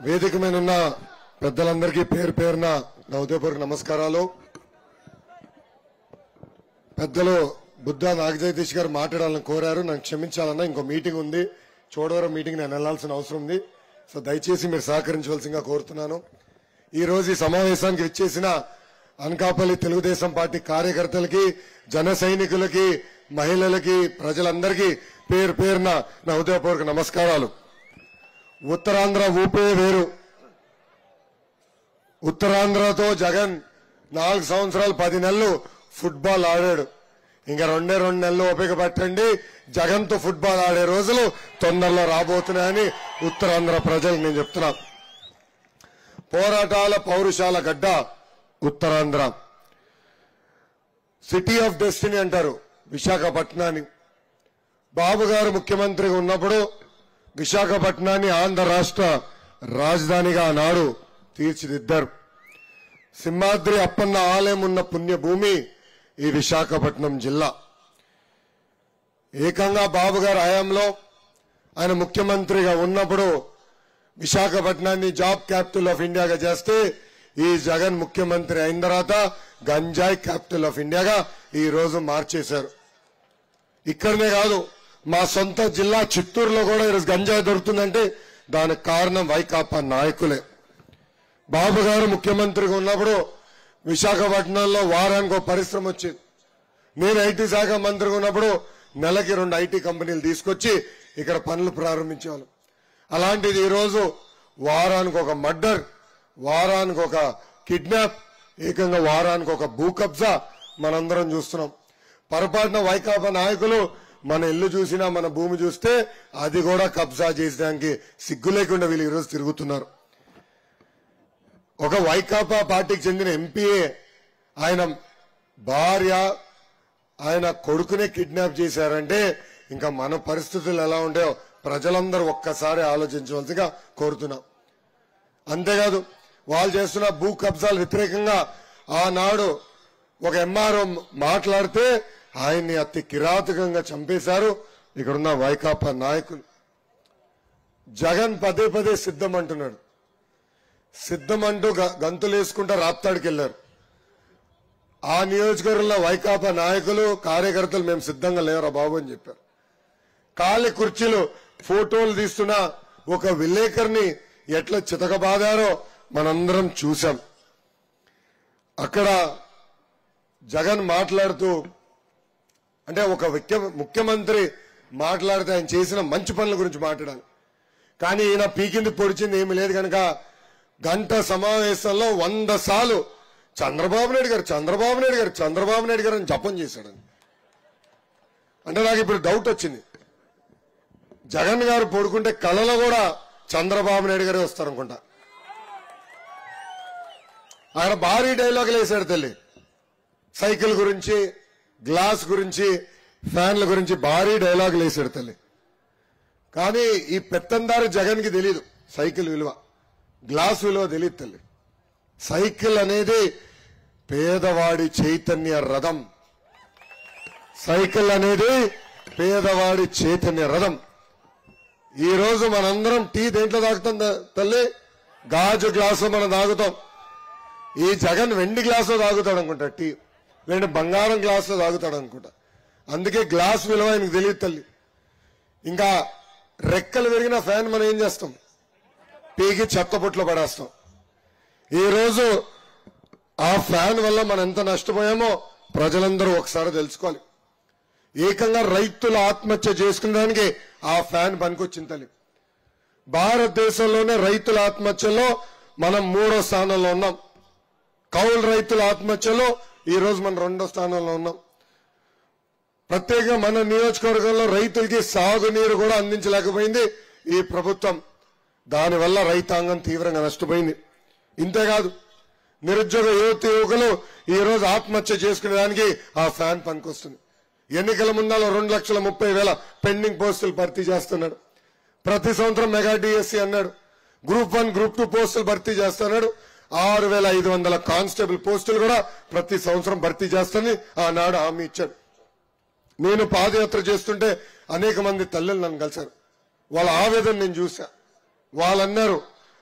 వేదిక మీద ఉన్న పెద్దలందరికీ పేరు పేరున నా ఉదయపూర్వక నమస్కారాలు పెద్దలు బుద్ధ నాగజగదీష్ గారు మాట్లాడాలని కోరారు నన్ను క్షమించాలన్నా ఇంకో మీటింగ్ ఉంది చూడవరం మీటింగ్ నేను వెళ్లాల్సిన అవసరం ఉంది సో దయచేసి మీరు సహకరించవలసిందిగా కోరుతున్నాను ఈ రోజు ఈ సమావేశానికి విచ్చేసిన అనకాపల్లి తెలుగుదేశం పార్టీ కార్యకర్తలకి జన సైనికులకి మహిళలకి ప్రజలందరికీ పేరు పేరున నా హృదయపూర్వక నమస్కారాలు ఉత్తరాంధ్ర ఊపే వేరు ఉత్తరాంధ్రతో జగన్ నాలుగు సంవత్సరాలు పది నెలలు ఫుట్బాల్ ఆడాడు ఇంకా రెండే రెండు నెలలు ఓపిక పట్టండి జగన్ తో ఫుట్బాల్ ఆడే రోజులు తొందరలో రాబోతున్నాయని ఉత్తరాంధ్ర ప్రజలకు నేను చెప్తున్నా పోరాటాల పౌరుషాల గడ్డ ఉత్తరాంధ్ర సిటీ ఆఫ్ డెస్టినీ అంటారు విశాఖపట్నాన్ని బాబు గారు ముఖ్యమంత్రిగా ఉన్నప్పుడు విశాఖపట్నాన్ని ఆంధ్ర రాష్ట్ర రాజధానిగా ఆనాడు తీర్చిదిద్దారు సింహాద్రి అప్పన్న ఆలయం ఉన్న పుణ్యభూమి ఈ విశాఖపట్నం జిల్లా ఏకంగా బాబు గారి హయాంలో ఆయన ముఖ్యమంత్రిగా ఉన్నప్పుడు విశాఖపట్నాన్ని జాబ్ క్యాపిటల్ ఆఫ్ ఇండియాగా చేస్తే ఈ జగన్ ముఖ్యమంత్రి అయిన తర్వాత గంజాయి క్యాపిటల్ ఆఫ్ ఇండియాగా ఈ రోజు మార్చేశారు ఇక్కడనే కాదు మా సొంత జిల్లా చిత్తూరులో కూడా ఈరోజు గంజాయి దొరుకుతుందంటే దానికి కారణం వైకాపా నాయకులే బాబు గారు ముఖ్యమంత్రిగా ఉన్నప్పుడు విశాఖపట్నంలో వారానికి ఒక పరిశ్రమ వచ్చింది నేను ఐటీ శాఖ మంత్రిగా ఉన్నప్పుడు నెలకి రెండు ఐటీ కంపెనీలు తీసుకొచ్చి ఇక్కడ పనులు ప్రారంభించేవాళ్ళం అలాంటిది ఈరోజు వారానికి ఒక మర్డర్ వారానికి ఒక కిడ్నాప్ ఏకంగా వారానికి ఒక భూ కబ్జా మనందరం చూస్తున్నాం పొరపాటున వైకాపా నాయకులు మన ఇల్లు చూసినా మన భూమి చూస్తే అది కూడా కబ్జా చేసడానికి సిగ్గు లేకుండా వీళ్ళు ఈరోజు తిరుగుతున్నారు ఒక వైకాపా పార్టీకి చెందిన ఎంపీఏ ఆయన భార్య ఆయన కొడుకునే కిడ్నాప్ చేశారంటే ఇంకా మన పరిస్థితులు ఎలా ఉంటాయో ప్రజలందరూ ఒక్కసారి ఆలోచించవలసిగా కోరుతున్నాం అంతేకాదు వాళ్ళు చేస్తున్న భూ కబ్జాలు వ్యతిరేకంగా ఆనాడు ఒక ఎంఆర్ఓ మాట్లాడితే ఆయన్ని అతి కిరాతకంగా చంపేశారు ఇక్కడున్న వైకాపా నాయకులు జగన్ పదే పదే సిద్ధం అంటున్నాడు సిద్ధం అంటూ గ- గంతులేసుకుంటా రాప్తాడికి వెళ్లారు ఆ నియోజకవర్గంలో వైకాపా నాయకులు కార్యకర్తలు మేము సిద్ధంగా లేవరా బాబు అని చెప్పారు ఖాళీ కుర్చీలు ఫోటోలు తీస్తున్న ఒక విలేకరిని ఎట్లా చితకబాదారో మనందరం చూశాం అక్కడ జగన్ మాట్లాడుతూ అంటే ఒక ముఖ్య- ముఖ్యమంత్రి మాట్లాడితే ఆయన చేసిన మంచి పనుల గురించి మాట్లాడాలి కానీ ఈయన పీకింది పొడిచింది ఏమీ లేదు కనుక గంట సమావేశంలో వంద సార్లు చంద్రబాబు నాయుడు గారు చంద్రబాబు నాయుడు గారు చంద్రబాబు నాయుడు గారు అని జపం చేశాడని అంటే నాకు ఇప్పుడు డౌట్ వచ్చింది జగన్ గారు పడుకుంటే కళలో కూడా చంద్రబాబు నాయుడు గారే వస్తారనుకుంటా ఆయన భారీ డైలాగులు వేశాడు తల్లి సైకిల్ గురించి గ్లాస్ గురించి ఫ్యాన్ల గురించి భారీ డైలాగులు వేశాడు తల్లి కానీ ఈ పెత్తందారు జగన్ కి తెలియదు సైకిల్ విలువ గ్లాస్ విలువ తెలియదు తల్లి సైకిల్ అనేది పేదవాడి చైతన్య రథం సైకిల్ అనేది పేదవాడి చైతన్య రథం ఈ రోజు మనందరం టీ దేంట్లో తాగుతాం త- తల్లి గాజు గ్లాసు మనం తాగుతాం ఈ జగన్ వెండి గ్లాసులో తాగుతాడు అనుకుంటా టీ లేదంటే బంగారం గ్లాసులో తాగుతాడు అనుకుంటా అందుకే గ్లాస్ విలువ ఆయనకు తెలియదు తల్లి ఇంకా రెక్కలు విరిగిన ఫ్యాన్ మనం ఏం చేస్తాం పీకి చెత్త పుట్లో పడేస్తాం ఈ రోజు ఆ ఫ్యాన్ వల్ల మనం ఎంత నష్టపోయామో ప్రజలందరూ ఒకసారి తెలుసుకోవాలి ఏకంగా రైతులు ఆత్మహత్య చేసుకునేదానికి ఆ ఫ్యాన్ పనికొచ్చింది తల్లి భారతదేశంలోనే రైతుల ఆత్మహత్యలో మనం మూడో స్థానంలో ఉన్నాం కౌలు రైతుల ఆత్మహత్యలో ఈ రోజు మనం రెండో స్థానంలో ఉన్నాం ప్రత్యేకంగా మన నియోజకవర్గంలో రైతులకి సాగునీరు కూడా అందించలేకపోయింది ఈ ప్రభుత్వం దానివల్ల రైతాంగం తీవ్రంగా నష్టపోయింది ఇంతేకాదు నిరుద్యోగ యువత యువకులు ఈ రోజు ఆత్మహత్య చేసుకునేదానికి ఆ ఫ్యాన్ పనికొస్తుంది ఎన్నికల ముందాలో రెండు లక్షల ముప్పై వేల పెండింగ్ పోస్టులు భర్తీ చేస్తున్నాడు ప్రతి సంవత్సరం మెగా డిఎస్సి అన్నాడు గ్రూప్ వన్ గ్రూప్ టూ పోస్టులు భర్తీ చేస్తున్నాడు ఆరు వేల ఐదు వందల కానిస్టేబుల్ పోస్టులు కూడా ప్రతి సంవత్సరం భర్తీ చేస్తానని ఆనాడు హామీ ఇచ్చాడు నేను పాదయాత్ర చేస్తుంటే అనేక మంది తల్లులు నన్ను కలిశారు వాళ్ళ ఆవేదన నేను చూసా వాళ్ళన్నారు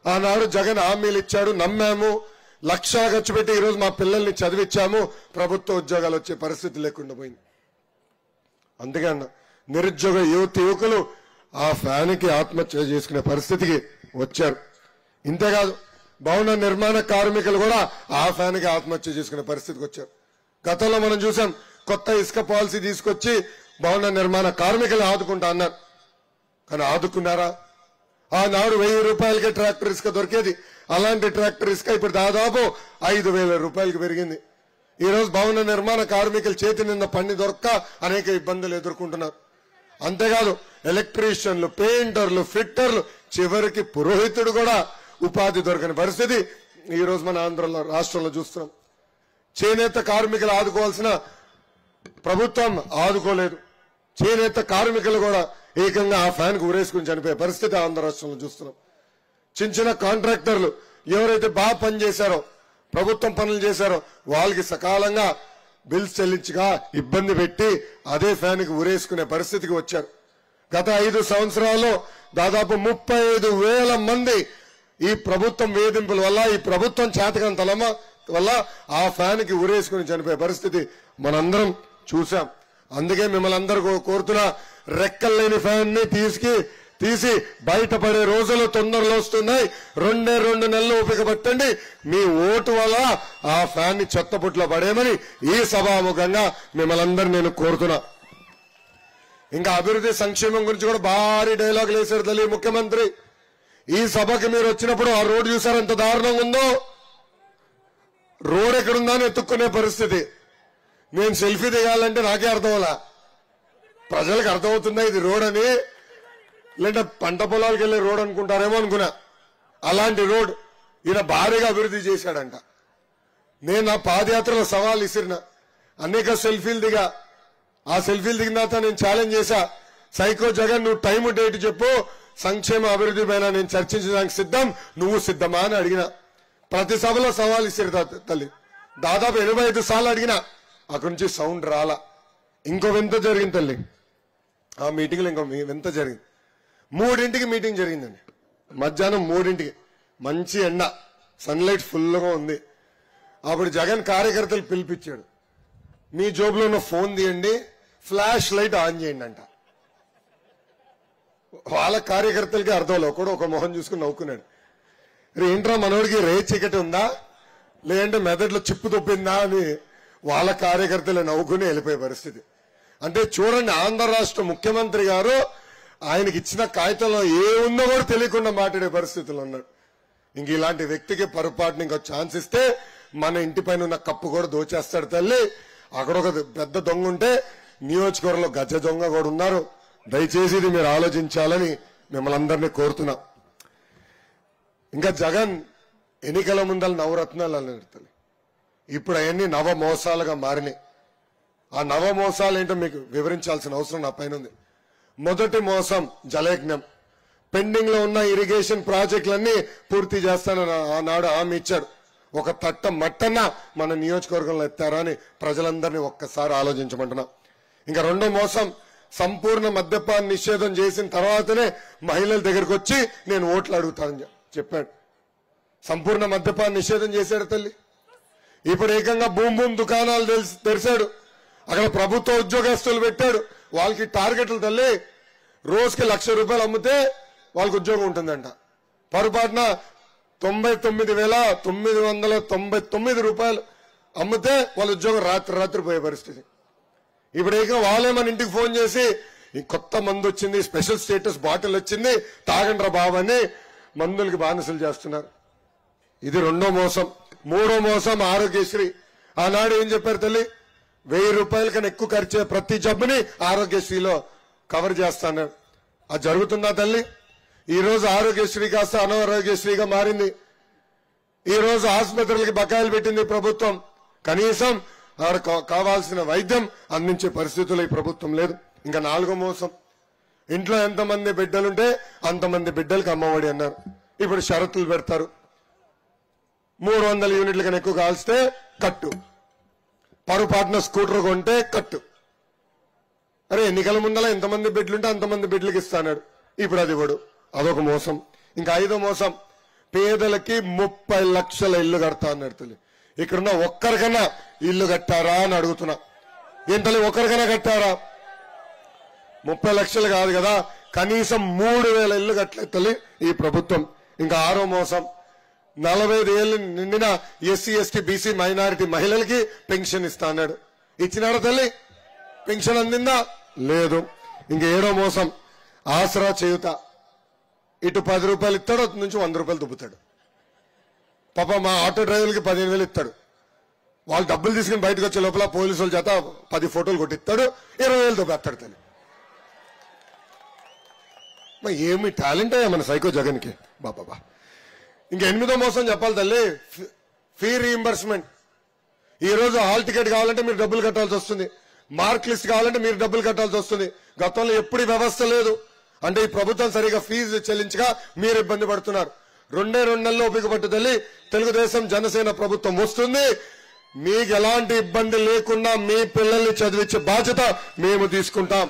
ఆనాడు జగన్ హామీలు ఇచ్చాడు నమ్మాము లక్షలు ఖర్చు పెట్టి ఈరోజు మా పిల్లల్ని చదివించాము ప్రభుత్వ ఉద్యోగాలు వచ్చే పరిస్థితి లేకుండా పోయింది అందుకే అన్న నిరుద్యోగ యువత యువకులు ఆ ఫ్యాన్కి ఆత్మహత్య చేసుకునే పరిస్థితికి వచ్చారు ఇంతేకాదు భవన నిర్మాణ కార్మికులు కూడా ఆ ఫ్యాన్కి ఆత్మహత్య చేసుకునే పరిస్థితికి వచ్చారు గతంలో మనం చూసాం కొత్త ఇసుక పాలసీ తీసుకొచ్చి భవన నిర్మాణ కార్మికులు ఆదుకుంటా అన్నారు కానీ ఆదుకున్నారా ఆనాడు వెయ్యి రూపాయలకే ట్రాక్టర్ ఇసుక దొరికేది అలాంటి ట్రాక్టర్ ఇసుక ఇప్పుడు దాదాపు ఐదు వేల రూపాయలకి పెరిగింది ఈ రోజు భవన నిర్మాణ కార్మికుల చేతి నింద పని దొరక్క అనేక ఇబ్బందులు ఎదుర్కొంటున్నారు అంతేకాదు ఎలక్ట్రీషియన్లు పెయింటర్లు ఫిట్టర్లు చివరికి పురోహితుడు కూడా ఉపాధి దొరకని పరిస్థితి ఈ రోజు మన ఆంధ్రలో రాష్ట్రంలో చూస్తున్నాం చేనేత కార్మికులు ఆదుకోవాల్సిన ప్రభుత్వం ఆదుకోలేదు చేనేత కార్మికులు కూడా ఏకంగా ఆ ఫ్యాన్ కు ఊరేసుకుని చనిపోయే పరిస్థితి ఆంధ్ర రాష్ట్రంలో చూస్తున్నాం చిన్న చిన్న కాంట్రాక్టర్లు ఎవరైతే బాగా పనిచేశారో ప్రభుత్వం పనులు చేశారో వాళ్ళకి సకాలంగా బిల్స్ చెల్లించగా ఇబ్బంది పెట్టి అదే ఫ్యాన్ కి ఊరేసుకునే పరిస్థితికి వచ్చారు గత ఐదు సంవత్సరాల్లో దాదాపు ముప్పై ఐదు వేల మంది ఈ ప్రభుత్వం వేధింపుల వల్ల ఈ ప్రభుత్వం చేతకం తలమ వల్ల ఆ ఫ్యాన్ కి ఊరేసుకుని చనిపోయే పరిస్థితి మనందరం చూసాం అందుకే మిమ్మల్ని అందరూ కో- కోరుతున్నా రెక్కలు లేని ఫ్యాన్ ని తీసుకి తీసి బయటపడే రోజులు తొందరలో వస్తున్నాయి రెండే రెండు నెలలు ఓపిక పట్టండి మీ ఓటు వల్ల ఆ ఫ్యాన్ ని చెత్తపుట్లో పడేయమని ఈ సభాముఖంగా మిమ్మల్ని అందరూ నేను కోరుతున్నా ఇంకా అభివృద్ధి సంక్షేమం గురించి కూడా భారీ డైలాగులు వేశారు తల్లి ముఖ్యమంత్రి ఈ సభకి మీరు వచ్చినప్పుడు ఆ రోడ్డు చూసారు ఎంత దారుణంగా ఉందో రోడ్ ఎక్కడుందా అని ఎత్తుక్కునే పరిస్థితి నేను సెల్ఫీ దిగాలంటే నాకే అర్థం అవ్వలా ప్రజలకు అర్థమవుతుందా ఇది రోడ్ అని లేదంటే పంట పొలాలకు వెళ్లే రోడ్ అనుకుంటారేమో అనుకున్నా అలాంటి రోడ్ ఈయన భారీగా అభివృద్ధి చేశాడంట నేను నా పాదయాత్రలో సవాల్ ఇసిరిన అనేక సెల్ఫీలు దిగా ఆ సెల్ఫీలు దిగిన తర్వాత నేను ఛాలెంజ్ చేశా సైకో జగన్ నువ్వు టైం డేట్ చెప్పు సంక్షేమ అభివృద్ధి పైన నేను చర్చించడానికి సిద్ధం నువ్వు సిద్ధమా అని అడిగిన ప్రతి సభలో సవాల్ ఇసిరి తా- తల్లి దాదాపు ఎనభై ఐదు సార్లు అడిగిన అక్కడి నుంచి సౌండ్ రాలా ఇంకో వింత జరిగింది తల్లి ఆ మీటింగ్లో ఇంకో మీ- వింత జరిగింది మూడింటికి మీటింగ్ జరిగిందండి మధ్యాహ్నం మూడింటికి మంచి ఎండ సన్లైట్ ఫుల్గా ఉంది అప్పుడు జగన్ కార్యకర్తలు పిలిపించాడు మీ జోబులో ఉన్న ఫోన్ తీయండి ఫ్లాష్ లైట్ ఆన్ చేయండి అంట వాళ్ళ కార్యకర్తలకి అర్థం లేవు కూడా ఒక మొహం చూసుకుని నవ్వుకున్నాడు రే ఏంట్రా మనోడికి రే చీకటి ఉందా లేదంటే మెదడులో చిప్పు తొప్పిందా అని వాళ్ళ కార్యకర్తలు నవ్వుకుని వెళ్ళిపోయే పరిస్థితి అంటే చూడండి ఆంధ్ర రాష్ట్ర ముఖ్యమంత్రి గారు ఆయనకి ఇచ్చిన కాగితంలో ఏ ఉందో కూడా తెలియకుండా మాట్లాడే పరిస్థితులు ఉన్నాడు ఇంక ఇలాంటి వ్యక్తికి పొరపాటున ఇంకో ఛాన్స్ ఇస్తే మన ఇంటి పైన ఉన్న కప్పు కూడా దోచేస్తాడు తల్లి అక్కడ ఒక పెద్ద దొంగ ఉంటే నియోజకవర్గంలో గజ దొంగ కూడా ఉన్నారు దయచేసి ఇది మీరు ఆలోచించాలని మిమ్మల్ని అందరినీ కోరుతున్నా ఇంకా జగన్ ఎన్నికల ముందల నవరత్నాలు అన్నారు తల్లి ఇప్పుడు అవన్నీ నవ మోసాలుగా మారినాయి ఆ నవ మోసాలు ఏంటో మీకు వివరించాల్సిన అవసరం నా పైన ఉంది మొదటి మోసం జలయజ్ఞం పెండింగ్ లో ఉన్న ఇరిగేషన్ ప్రాజెక్టులన్నీ పూర్తి చేస్తానని ఆనాడు హామీ ఇచ్చాడు ఒక తట్ట మట్టన్న మన నియోజకవర్గంలో ఎత్తారా అని ప్రజలందరినీ ఒక్కసారి ఆలోచించమంటున్నా ఇంకా రెండో మోసం సంపూర్ణ మద్యపాన నిషేధం చేసిన తర్వాతనే మహిళల దగ్గరకు వచ్చి నేను ఓట్లు అడుగుతానని చె- చెప్పాడు సంపూర్ణ మద్యపాన నిషేధం చేశాడు తల్లి ఇప్పుడు ఏకంగా భూమి భూమి దుకాణాలు తెలిసి తెరిచాడు అక్కడ ప్రభుత్వ ఉద్యోగస్తులు పెట్టాడు వాళ్ళకి టార్గెట్లు తల్లి రోజుకి లక్ష రూపాయలు అమ్మితే వాళ్ళకి ఉద్యోగం ఉంటుందంట పొరపాటున తొంభై తొమ్మిది వేల తొమ్మిది వందల తొంభై తొమ్మిది రూపాయలు అమ్మితే వాళ్ళ ఉద్యోగం రాత్రి రాత్రి పోయే పరిస్థితి ఇప్పుడు ఏకంగా వాళ్ళే మన ఇంటికి ఫోన్ చేసి ఈ కొత్త మందు వచ్చింది స్పెషల్ స్టేటస్ బాటిల్ వచ్చింది తాగండ్రా బాబు అని మందులకి బానిసలు చేస్తున్నారు ఇది రెండో మోసం మూడో మోసం ఆరోగ్యశ్రీ ఆనాడు ఏం చెప్పారు తల్లి వెయ్యి రూపాయల కన్నా ఎక్కువ ఖర్చే ప్రతి జబ్బుని ఆరోగ్యశ్రీలో కవర్ చేస్తాను అది జరుగుతుందా తల్లి ఈ రోజు ఆరోగ్యశ్రీ కాస్త అనారోగ్యశ్రీగా మారింది ఈ రోజు ఆసుపత్రులకి బకాయిలు పెట్టింది ప్రభుత్వం కనీసం ఆడ కా- కావాల్సిన వైద్యం అందించే పరిస్థితులు ఈ ప్రభుత్వం లేదు ఇంకా నాలుగో మోసం ఇంట్లో ఎంతమంది బిడ్డలుంటే అంతమంది బిడ్డలకి అమ్మఒడి అన్నారు ఇప్పుడు షరతులు పెడతారు మూడు వందల యూనిట్ల కన్నా ఎక్కువ కాల్స్తే కట్టు పొరపాటున స్కూటర్ కొంటే కట్టు అరే ఎన్నికల ముందల ఎంతమంది బిడ్డలుంటే అంతమంది బిడ్డలకి ఇస్తాడు ఇప్పుడు అది ఇవ్వడు అదొక మోసం ఇంకా ఐదో మోసం పేదలకి ముప్పై లక్షల ఇల్లు కడతా అన్నాడు తల్లి ఇక్కడున్న ఒక్కరికన్నా ఇల్లు కట్టారా అని అడుగుతున్నా ఏం తల్లి ఒక్కరికైనా కట్టారా ముప్పై లక్షలు కాదు కదా కనీసం మూడు వేల ఇల్లు కట్టలేదు తల్లి ఈ ప్రభుత్వం ఇంకా ఆరో మోసం నలభై ఐదు ఏళ్ళు నిండిన ఎస్సీ ఎస్టీ బీసీ మైనారిటీ మహిళలకి పెన్షన్ ఇస్తా అన్నాడు ఇచ్చినాడా తల్లి పెన్షన్ అందిందా లేదు ఇంక ఏడో మోసం ఆసరా చేయుత ఇటు పది రూపాయలు ఇస్తాడు అటు నుంచి వంద రూపాయలు దుబ్బుతాడు పాప మా ఆటో డ్రైవర్లకి పదిహేను వేలు ఇస్తాడు వాళ్ళు డబ్బులు తీసుకుని బయటకు వచ్చే లోపల పోలీసుల చేత పది ఫోటోలు కొట్టిస్తాడు ఇరవై వేలు దుబ్బేస్తాడు తల్లి మరి ఏమి టాలెంట్ అయ్యా మన సైకో జగన్కి బాబా ఇంకా ఎనిమిదో మోసం చెప్పాలి తల్లి ఫీ- ఫీ రీయింబర్స్మెంట్ ఈ రోజు హాల్ టికెట్ కావాలంటే మీరు డబ్బులు కట్టాల్సి వస్తుంది మార్క్ లిస్ట్ కావాలంటే మీరు డబ్బులు కట్టాల్సి వస్తుంది గతంలో ఎప్పుడు ఈ వ్యవస్థ లేదు అంటే ఈ ప్రభుత్వం సరిగా ఫీజు చెల్లించగా మీరు ఇబ్బంది పడుతున్నారు రెండే రెండు నెలల్లో ఓపిక పట్టు తల్లి తెలుగుదేశం జనసేన ప్రభుత్వం వస్తుంది మీకు ఎలాంటి ఇబ్బంది లేకుండా మీ పిల్లల్ని చదివించే బాధ్యత మేము తీసుకుంటాం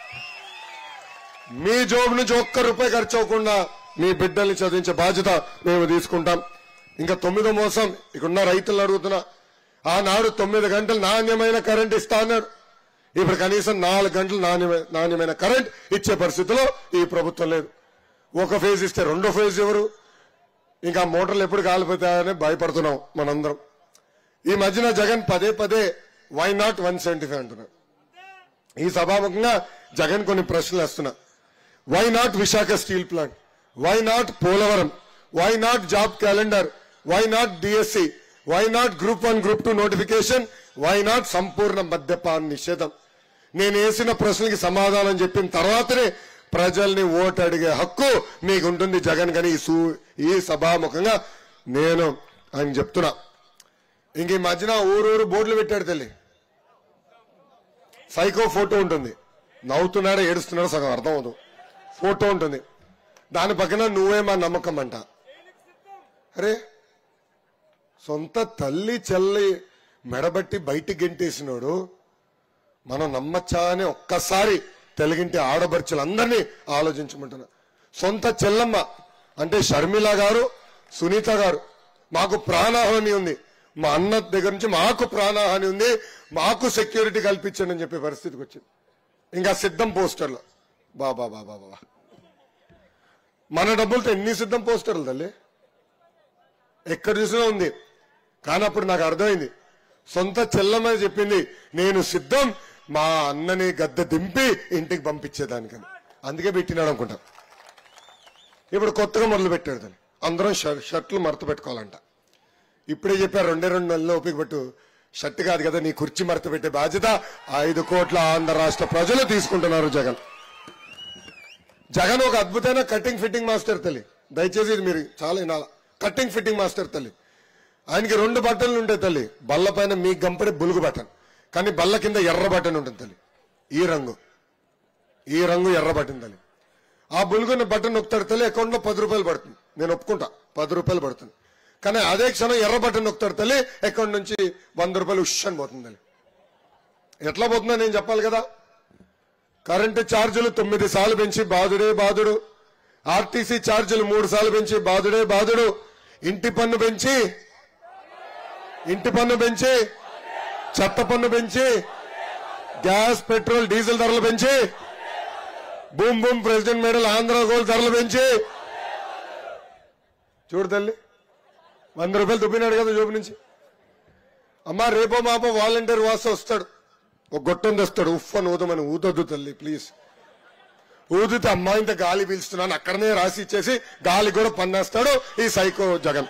మీ జోబు నుంచి ఒక్క రూపాయి ఖర్చు అవ్వకుండా మీ బిడ్డల్ని చదివించే బాధ్యత మేము తీసుకుంటాం ఇంకా తొమ్మిదో మోసం ఇక్కడున్న రైతులను అడుగుతున్నా ఆనాడు తొమ్మిది గంటలు నాణ్యమైన కరెంట్ ఇస్తా అన్నాడు ఇప్పుడు కనీసం నాలుగు గంటలు నాణ్యమైన నాణ్యమైన కరెంట్ ఇచ్చే పరిస్థితిలో ఈ ప్రభుత్వం లేదు ఒక ఫేజ్ ఇస్తే రెండో ఫేజ్ ఎవరు ఇంకా మోటార్లు ఎప్పుడు కాలిపోతాయని భయపడుతున్నాం మనందరం ఈ మధ్యన జగన్ పదే పదే why not one seventy five అంటున్నాడు ఈ సభాముఖంగా జగన్ కొన్ని ప్రశ్నలు వేస్తున్నా why not Visakha steel plant why not Polavaram why not job calendar why not DSC why not group one group two notification why not సంపూర్ణ మద్యపాన నిషేధం నేను వేసిన ప్రశ్నలకి సమాధానం చెప్పిన తర్వాతనే ప్రజల్ని ఓటు అడిగే హక్కు మీకు ఉంటుంది జగన్ గని ఈ సూ- ఈ సభాముఖంగా నేను ఆయన చెప్తున్నా ఇంక ఈ మధ్యన ఊరూరు బోర్డులు పెట్టాడు తల్లి సైకో ఫోటో ఉంటుంది నవ్వుతున్నాడో ఏడుస్తున్నాడో సగం అర్థం అవుతుంది ఫోటో ఉంటుంది దాని పక్కన నువ్వే మా నమ్మకం అంట అరే సొంత తల్లి చెల్లి మెడబట్టి బయటికి గెంటేసినోడు మనం నమ్మచ్చా అని ఒక్కసారి తెలుగింటి ఆడబడుచులందరినీ ఆలోచించమంటున్నా సొంత చెల్లమ్మ అంటే షర్మిల గారు సునీత గారు మాకు ప్రాణహాని ఉంది మా అన్న దగ్గర నుంచి మాకు ప్రాణహాని ఉంది మాకు సెక్యూరిటీ కల్పించండి అని చెప్పే పరిస్థితికి వచ్చింది ఇంకా సిద్ధం పోస్టర్లు బాబా బాబా బాబా మన డబ్బులతో ఎన్ని సిద్ధం పోస్టర్లు తల్లి ఎక్కడ చూసినా ఉంది కానీ అప్పుడు నాకు అర్థమైంది సొంత చెల్లమ్మ చెప్పింది నేను సిద్ధం మా అన్నని గద్దె దింపి ఇంటికి పంపించేదానికని అందుకే పెట్టినాడు అనుకుంటా ఇప్పుడు కొత్తగా మొదలు పెట్టాడు దాన్ని అందరం షర్- షర్ట్లు మడత పెట్టుకోవాలంట ఇప్పుడే చెప్పారు రెండే రెండు నెలలు ఓపిక పట్టు షర్ట్ కాదు కదా నీ కుర్చీ మడత పెట్టే బాధ్యత ఐదు కోట్ల ఆంధ్ర రాష్ట్ర ప్రజలు తీసుకుంటున్నారు జగన్ జగన్ ఒక అద్భుతమైన కటింగ్ ఫిట్టింగ్ మాస్టర్ తల్లి దయచేసి ఇది మీరు చాలా వినాల కటింగ్ ఫిట్టింగ్ మాస్టర్ తల్లి ఆయనకి రెండు బట్టలు ఉంటాయి తల్లి బల్ల పైన మీ గంపడి బులుగు బటన్ కానీ బల్ల కింద ఎర్ర బటన్ ఉంటుంది తల్లి ఈ రంగు ఈ రంగు ఎర్ర బటన్ తల్లి ఆ బులుగుని బటన్ నొక్కుతాడు తల్లి అకౌంట్ లో పది రూపాయలు పడుతుంది నేను ఒప్పుకుంటా పది రూపాయలు పడుతుంది కానీ అదే క్షణం ఎర్ర బటన్ నొక్కుతాడు తల్లి అకౌంట్ నుంచి వంద రూపాయలు ఉష్ అని పోతుంది తల్లి ఎట్లా పోతుందో నేను చెప్పాలి కదా కరెంటు ఛార్జీలు తొమ్మిది సార్లు పెంచి బాధుడే బాధుడు ఆర్టీసీ ఛార్జీలు మూడు సార్లు పెంచి బాధుడే బాధుడు ఇంటి పన్ను పెంచి ఇంటి పన్ను పెంచి చెత్త పన్ను పెంచి గ్యాస్ పెట్రోల్ డీజిల్ ధరలు పెంచి boom boom president medal Andhra gold ధరలు పెంచి చూడు తల్లి వంద రూపాయలు దుబ్బినాడు కదా జోబు నుంచి అమ్మా రేపో మాపో వాలంటీర్ వాస వస్తాడు ఒక గొట్టం తెస్తాడు ఉఫ్ అని ఊదమని ఊదొద్దు తల్లి ప్లీజ్ ఊదితే అమ్మా ఇంత గాలి పీల్చుతున్నాను అక్కడనే రాసి ఇచ్చేసి గాలి కూడా పన్నేస్తాడు ఈ సైకో జగన్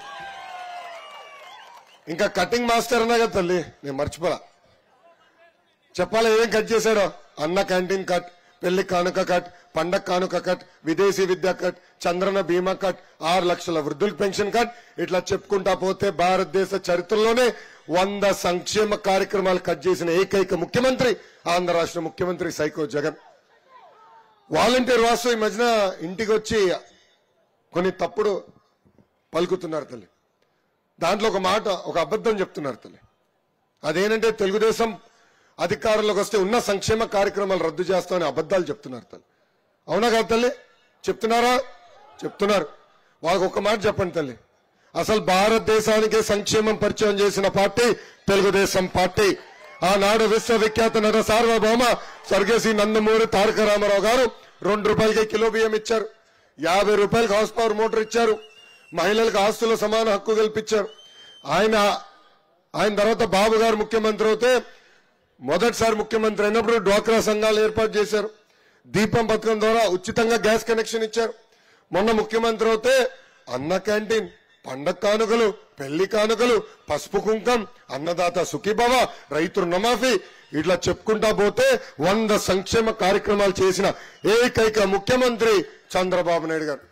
ఇంకా కటింగ్ మాస్టర్ అన్నా కదా తల్లి నేను మర్చిపోలా చెప్పాలా ఏం కట్ చేశాడో అన్న క్యాంటీన్ కట్ పెళ్లి కానుక కట్ పండగ కానుక కట్ విదేశీ విద్య కట్ చంద్రన బీమా కట్ ఆరు లక్షల వృద్ధుల పెన్షన్ కట్ ఇట్లా చెప్పుకుంటా పోతే భారతదేశ చరిత్రలోనే వంద సంక్షేమ కార్యక్రమాలు కట్ చేసిన ఏకైక ముఖ్యమంత్రి ఆంధ్ర రాష్ట్ర ముఖ్యమంత్రి సైకో జగన్ వాలంటీర్ వాసు ఈ మధ్యన ఇంటికి వచ్చి కొన్ని తప్పుడు పలుకుతున్నారు తల్లి దాంట్లో ఒక మాట ఒక అబద్ధం చెప్తున్నారు తల్లి అదేంటంటే తెలుగుదేశం అధికారంలోకి వస్తే ఉన్న సంక్షేమ కార్యక్రమాలు రద్దు చేస్తామని అబద్ధాలు చెప్తున్నారు తల్లి అవునా కాదు తల్లి చెప్తున్నారా చెప్తున్నారు వాళ్ళకి ఒక మాట చెప్పండి తల్లి అసలు భారతదేశానికి సంక్షేమం పరిచయం చేసిన పార్టీ తెలుగుదేశం పార్టీ ఆనాడు విశ్వవిఖ్యాత నట సార్వభౌమ స్వర్గశ్రీ నందమూరి తారక రామారావు గారు రెండు రూపాయలకి కిలో బియ్యం ఇచ్చారు యాభై రూపాయలకి హార్స్ పవర్ మోటార్ ఇచ్చారు మహిళలకు ఆస్తుల సమాన హక్కు కల్పించారు ఆయన ఆయన తర్వాత బాబు గారు ముఖ్యమంత్రి అవుతే మొదటిసారి ముఖ్యమంత్రి అయినప్పుడు డ్వాక్రా సంఘాలు ఏర్పాటు చేశారు దీపం పథకం ద్వారా ఉచితంగా గ్యాస్ కనెక్షన్ ఇచ్చారు మొన్న ముఖ్యమంత్రి అవుతే అన్న క్యాంటీన్ పండగ కానుకలు పెళ్లి కానుకలు పసుపు కుంకం అన్నదాత సుఖీభవ రైతు రుణమాఫీ ఇట్లా చెప్పుకుంటా పోతే వంద సంక్షేమ కార్యక్రమాలు చేసిన ఏకైక ముఖ్యమంత్రి చంద్రబాబు నాయుడు గారు